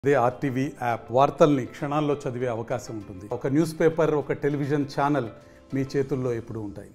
అదే RTV app వార్తల్ని క్షణాల్లో చదివే అవకాశం ఉంటుంది ఒక న్యూస్ పేపర్ ఒక టెలివిజన్ ఛానల్ మీ చేతుల్లో ఎప్పుడూ ఉంటాయి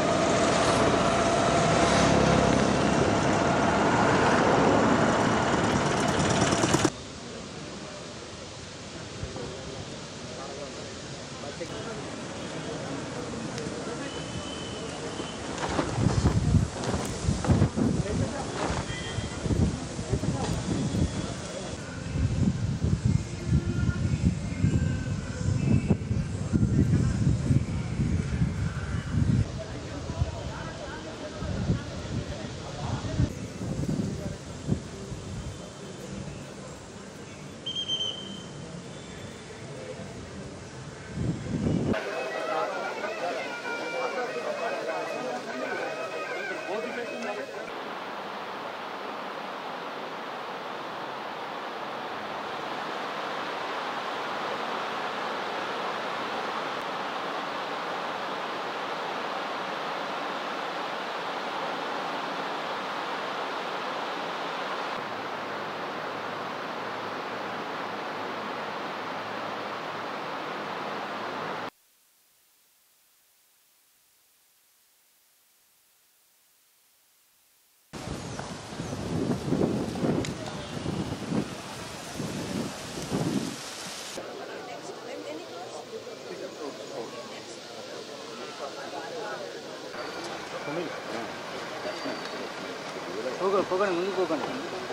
పోకండి పోకండి ముందు పోకండి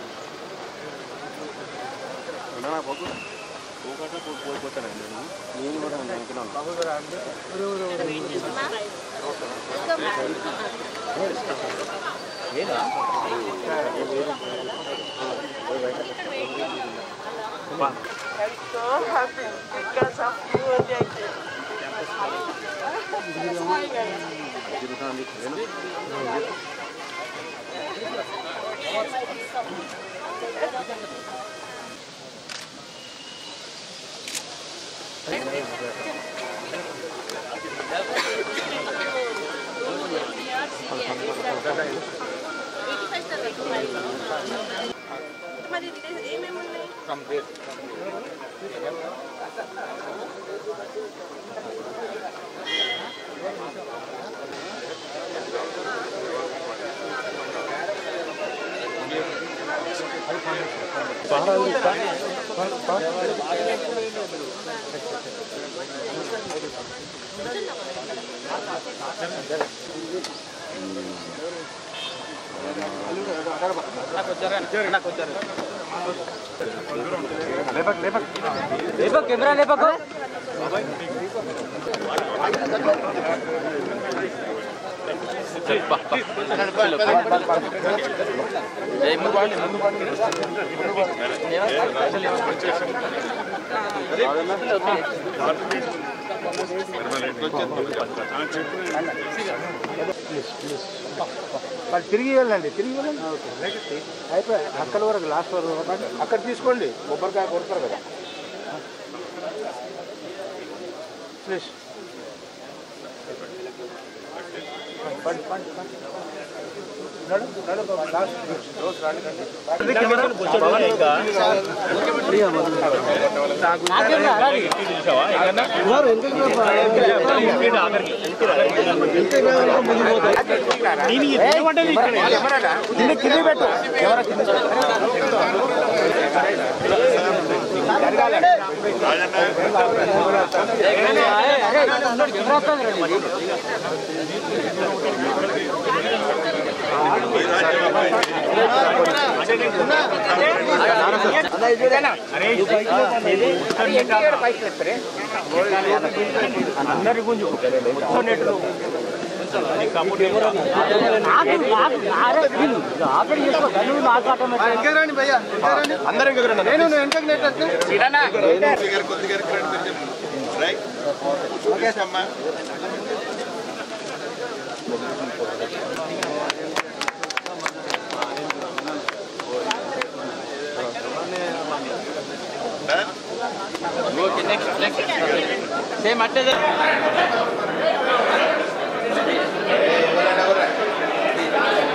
నేను కూడా అనుకున్నాను I'm so happy because of you, Jackie. మరి ఏమేమి ఉన్నాయి లేపక్ కెమెరా లేపకు వాళ్ళు తిరిగి వెళ్ళండి తిరిగి వెళ్ళండి అయిపోయి అక్కడ వరకు లాస్ట్ వరకు అక్కడ తీసుకోండి కొబ్బరికాయ కొడతారు కదా ప్లీజ్ పండి పండి పండి నడు నడు బాబు, లాస్ట్ రోజు రాండి కండి. కింద కింద పెట్టు ఎవరో కింద అందరూ ఇంకా రండి. నేను నువ్వు వెనకకి నెట్టొచ్చు. సేమ్ అట్టే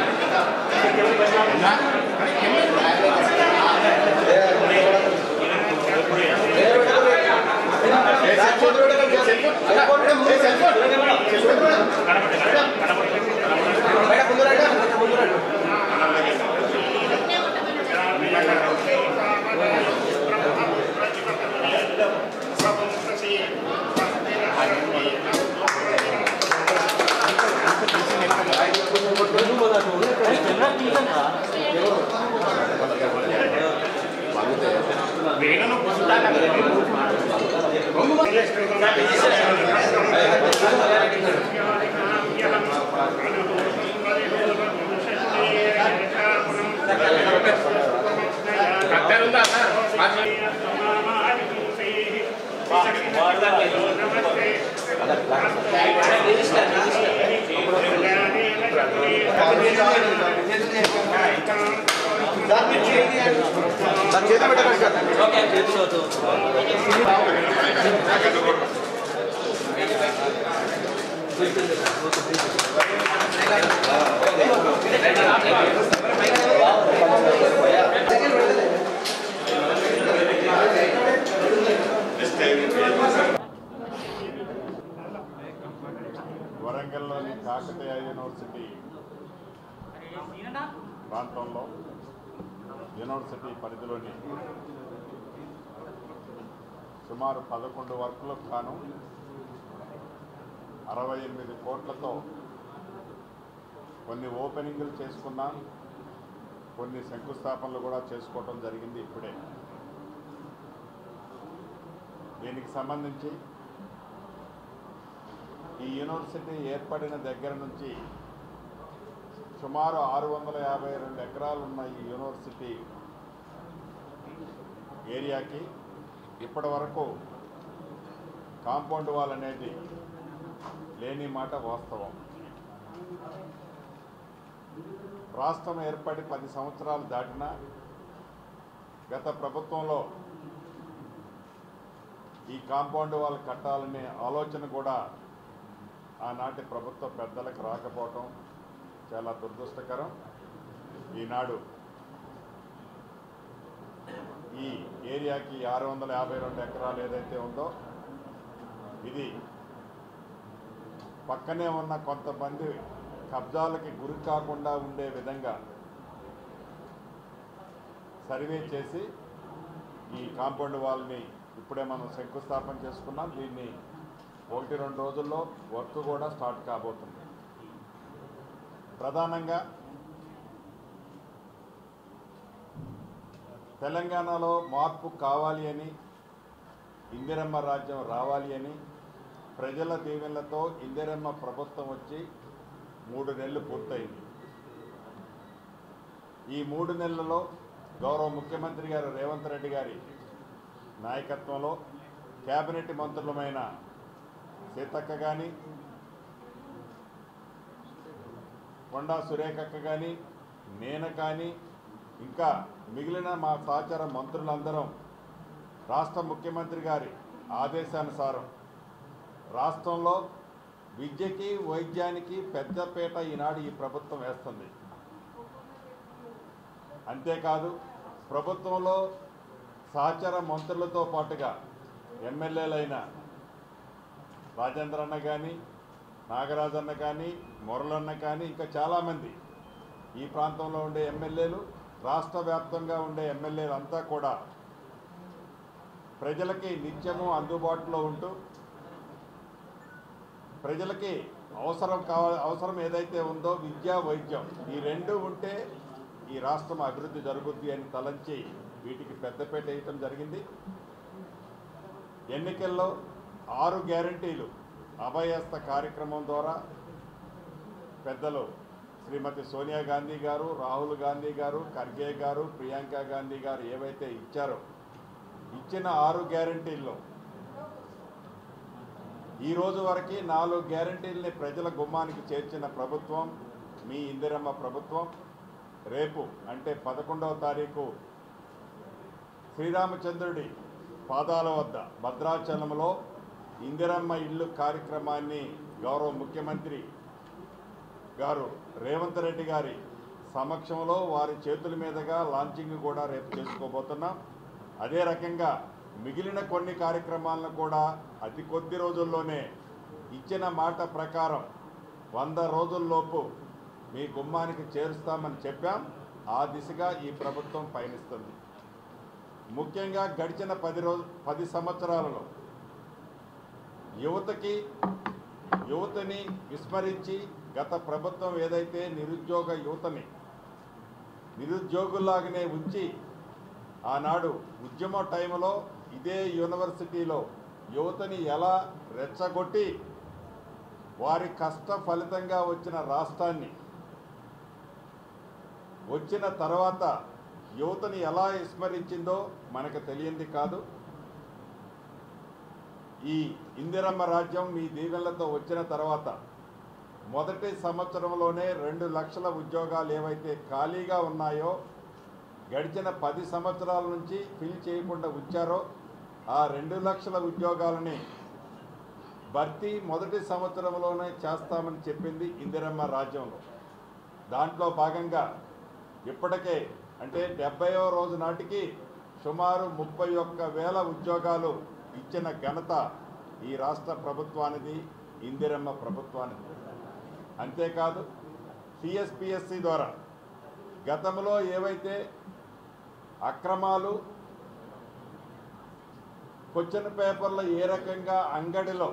ఆ వరంగల్లోని కాకతీయ యూనివర్సిటీ ప్రాంతంలో యూనివర్సిటీ పరిధిలోని సుమారు పదకొండు వర్కులకు గాను అరవై ఎనిమిది కోట్లతో కొన్ని ఓపెనింగ్లు చేసుకున్నాం కొన్ని శంకుస్థాపనలు కూడా చేసుకోవటం జరిగింది ఇప్పుడే దీనికి సంబంధించి ఈ యూనివర్సిటీ ఏర్పడిన దగ్గర నుంచి సుమారు ఆరు వందల యాభై రెండు ఎకరాలు ఉన్న ఈ యూనివర్సిటీ ఏరియాకి ఇప్పటి వరకు కాంపౌండ్ వాల్ అనేది లేని మాట వాస్తవం రాష్ట్రం ఏర్పడి పది సంవత్సరాలు దాటినా గత ప్రభుత్వంలో ఈ కాంపౌండ్ వాల్ కట్టాలనే ఆలోచన కూడా ఆనాటి ప్రభుత్వ పెద్దలకు రాకపోవటం చాలా దురదృష్టకరం ఈనాడు ఈ ఏరియాకి ఆరు వందల యాభై రెండు ఎకరాలు ఏదైతే ఉందో ఇది పక్కనే ఉన్న కొంతమంది కబ్జాలకి గురి కాకుండా ఉండే విధంగా సర్వే చేసి ఈ కాంపౌండ్ వాల్ని ఇప్పుడే మనం శంకుస్థాపన చేసుకున్నాం దీన్ని ఒకటి రెండు రోజుల్లో వర్క్ కూడా స్టార్ట్ కాబోతుంది ప్రధానంగా తెలంగాణలో మార్పు కావాలి అని ఇందిరమ్మ రాజ్యం రావాలి అని ప్రజల దీవెనలతో ఇందిరమ్మ ప్రభుత్వం వచ్చి మూడు నెలలు పూర్తయింది ఈ మూడు నెలలలో గౌరవ ముఖ్యమంత్రి గారు రేవంత్ రెడ్డి గారి నాయకత్వంలో కేబినెట్ మంత్రులమైన సీతక్క కానీ కొండా సురేఖక్క కానీ నేను కానీ ఇంకా మిగిలిన మా సహచర మంత్రులందరం రాష్ట్ర ముఖ్యమంత్రి గారి ఆదేశానుసారం రాష్ట్రంలో విద్యకి వైద్యానికి పెద్దపీట ఈనాడు ఈ ప్రభుత్వం వేస్తుంది అంతేకాదు ప్రభుత్వంలో సహచర మంత్రులతో పాటుగా ఎమ్మెల్యేలైన రాజేంద్ర అన్న కానీ నాగరాజన్న కానీ మురళన్న కానీ ఇంకా చాలామంది ఈ ప్రాంతంలో ఉండే ఎమ్మెల్యేలు రాష్ట్ర వ్యాప్తంగా ఉండే ఎమ్మెల్యేలు అంతా కూడా ప్రజలకి నిత్యము అందుబాటులో ఉంటూ ప్రజలకి అవసరం కావ అవసరం ఏదైతే ఉందో విద్య వైద్యం ఈ రెండు ఉంటే ఈ రాష్ట్రం అభివృద్ధి జరుగుద్ది అని తలంచి వీటికి పెద్దపేట వేయటం జరిగింది ఎన్నికల్లో ఆరు గ్యారంటీలు అభయస్త కార్యక్రమం ద్వారా పెద్దలు శ్రీమతి సోనియా గాంధీ గారు రాహుల్ గాంధీ గారు ఖర్గే గారు ప్రియాంక గాంధీ గారు ఏవైతే ఇచ్చారో ఇచ్చిన ఆరు గ్యారంటీల్లో ఈ రోజు వరకు నాలుగు గ్యారంటీల్ని ప్రజల గుమ్మానికి చేర్చిన ప్రభుత్వం మీ ఇందిరమ్మ ప్రభుత్వం రేపు అంటే పదకొండవ తారీఖు శ్రీరామచంద్రుడి పాదాల వద్ద భద్రాచలంలో ఇందిరమ్మ ఇల్లు కార్యక్రమాన్ని గౌరవ ముఖ్యమంత్రి గారు రేవంత్ రెడ్డి గారి సమక్షంలో వారి చేతుల మీదుగా లాంచింగ్ కూడా రేపు చేసుకోబోతున్నాం అదే రకంగా మిగిలిన కొన్ని కార్యక్రమాలను కూడా అతి కొద్ది రోజుల్లోనే ఇచ్చిన మాట ప్రకారం వంద రోజుల్లోపు మీ గుమ్మానికి చేరుస్తామని చెప్పాం ఆ దిశగా ఈ ప్రభుత్వం పయనిస్తుంది ముఖ్యంగా గడిచిన పది రోజు పది సంవత్సరాలలో యువతకి యువతని విస్మరించి గత ప్రభుత్వం ఏదైతే నిరుద్యోగ యువతని నిరుద్యోగుల్లాగానే ఉంచి ఆనాడు ఉద్యమ టైంలో ఇదే యూనివర్సిటీలో యువతని ఎలా రెచ్చగొట్టి వారి కష్ట ఫలితంగా వచ్చిన రాష్ట్రాన్ని వచ్చిన తర్వాత యువతని ఎలా విస్మరించిందో మనకు తెలియంది కాదు ఈ ఇందిరమ్మ రాజ్యం మీ దీవెనలతో వచ్చిన తర్వాత మొదటి సంవత్సరంలోనే రెండు లక్షల ఉద్యోగాలు ఏవైతే ఖాళీగా ఉన్నాయో గడిచిన పది సంవత్సరాల నుంచి ఫిల్ చేయకుండా ఉంచారో ఆ రెండు లక్షల ఉద్యోగాలని భర్తీ మొదటి సంవత్సరంలోనే చేస్తామని చెప్పింది ఇందిరమ్మ రాజ్యంలో దాంట్లో భాగంగా ఇప్పటికే అంటే డెబ్బైవ రోజు నాటికి సుమారు ముప్పై ఒక్క వేల ఉద్యోగాలు ఇచ్చిన ఘనత ఈ రాష్ట్ర ప్రభుత్వానిది ఇందిరమ్మ ప్రభుత్వానిది అంతేకాదు టిఎస్పిఎస్సి ద్వారా గతంలో ఏవైతే అక్రమాలు క్వశ్చన్ పేపర్లు ఏ రకంగా అంగడిలో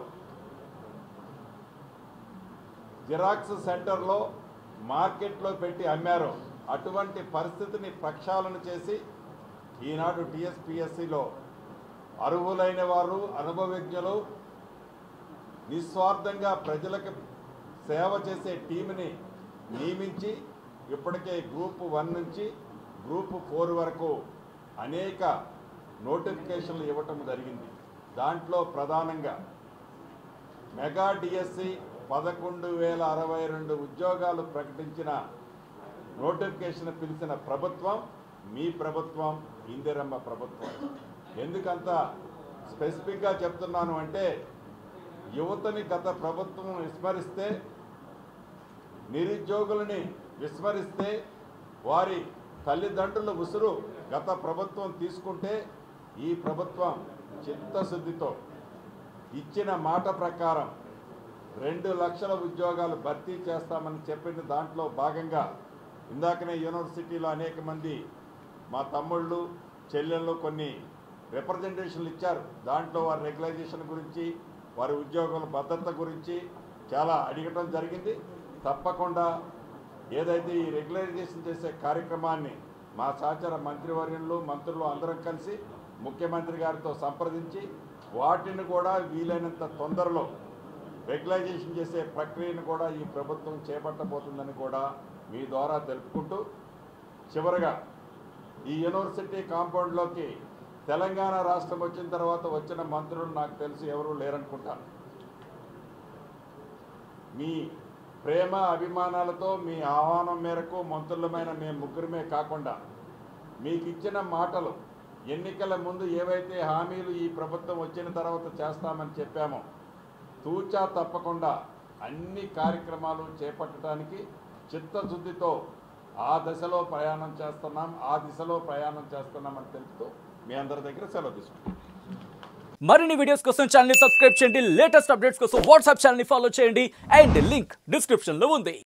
జిరాక్స్ సెంటర్లో మార్కెట్లో పెట్టి అమ్మారో అటువంటి పరిస్థితిని ప్రక్షాళన చేసి ఈనాడు టిఎస్పిఎస్సిలో అర్హులైన వారు అనుభవజ్ఞులు నిస్వార్థంగా ప్రజలకు సేవ చేసే టీంని నియమించి ఇప్పటికే గ్రూప్ వన్ నుంచి గ్రూప్ ఫోర్ వరకు అనేక నోటిఫికేషన్లు ఇవ్వటం జరిగింది దాంట్లో ప్రధానంగా మెగా డిఎస్సి పదకొండు వేల అరవై రెండు ఉద్యోగాలు ప్రకటించిన నోటిఫికేషన్ పిలిచిన ప్రభుత్వం మీ ప్రభుత్వం ఇందిరమ్మ ప్రభుత్వం ఎందుకంత స్పెసిఫిక్గా చెప్తున్నాను అంటే యువతని గత ప్రభుత్వం విస్మరిస్తే నిరుద్యోగులని విస్మరిస్తే వారి తల్లిదండ్రుల ఉసురు గత ప్రభుత్వం తీసుకుంటే ఈ ప్రభుత్వం చిత్తశుద్ధితో ఇచ్చిన మాట ప్రకారం రెండు లక్షల ఉద్యోగాలు భర్తీ చేస్తామని చెప్పిన దాంట్లో భాగంగా ఇందాకనే యూనివర్సిటీలో అనేక మంది మా తమ్ముళ్ళు చెల్లెళ్ళు కొన్ని రిప్రజెంటేషన్లు ఇచ్చారు దాంట్లో వారి రెగ్యులైజేషన్ గురించి వారి ఉద్యోగుల భద్రత గురించి చాలా అడగటం జరిగింది తప్పకుండా ఏదైతే ఈ రెగ్యులరైజేషన్ చేసే కార్యక్రమాన్ని మా సహచర మంత్రివర్యులు మంత్రులు అందరం కలిసి ముఖ్యమంత్రి గారితో సంప్రదించి వాటిని కూడా వీలైనంత తొందరలో రెగ్యులైజేషన్ చేసే ప్రక్రియను కూడా ఈ ప్రభుత్వం చేపట్టబోతుందని కూడా మీ ద్వారా తెలుపుకుంటూ చివరగా ఈ యూనివర్సిటీ కాంపౌండ్లోకి తెలంగాణ రాష్ట్రం వచ్చిన తర్వాత వచ్చిన మంత్రులు నాకు తెలిసి ఎవరూ లేరనుకుంటాను మీ ప్రేమ అభిమానాలతో మీ ఆహ్వానం మేరకు మంత్రులమైన మేము ముగ్గురమే కాకుండా మీకు ఇచ్చిన మాటలు ఎన్నికల ముందు ఏవైతే హామీలు ఈ ప్రభుత్వం వచ్చిన తర్వాత చేస్తామని చెప్పామో తూచా తప్పకుండా అన్ని కార్యక్రమాలు చేపట్టడానికి చిత్తశుద్ధితో ఆ దశలో ప్రయాణం చేస్తున్నాం ఆ దిశలో ప్రయాణం చేస్తున్నామని తెలుపుతూ మీ అందరి దగ్గర సెలవు తీసుకుంటాం మరిన్ని వీడియోస్ కోసం ఛానల్ సబ్స్క్రైబ్ చేయండి లేటెస్ట్ అప్డేట్స్ కోసం వాట్సాప్ ఛానల్ ఫాలో చేయండి అండ్ లింక్ డిస్క్రిప్షన్ లో ఉంది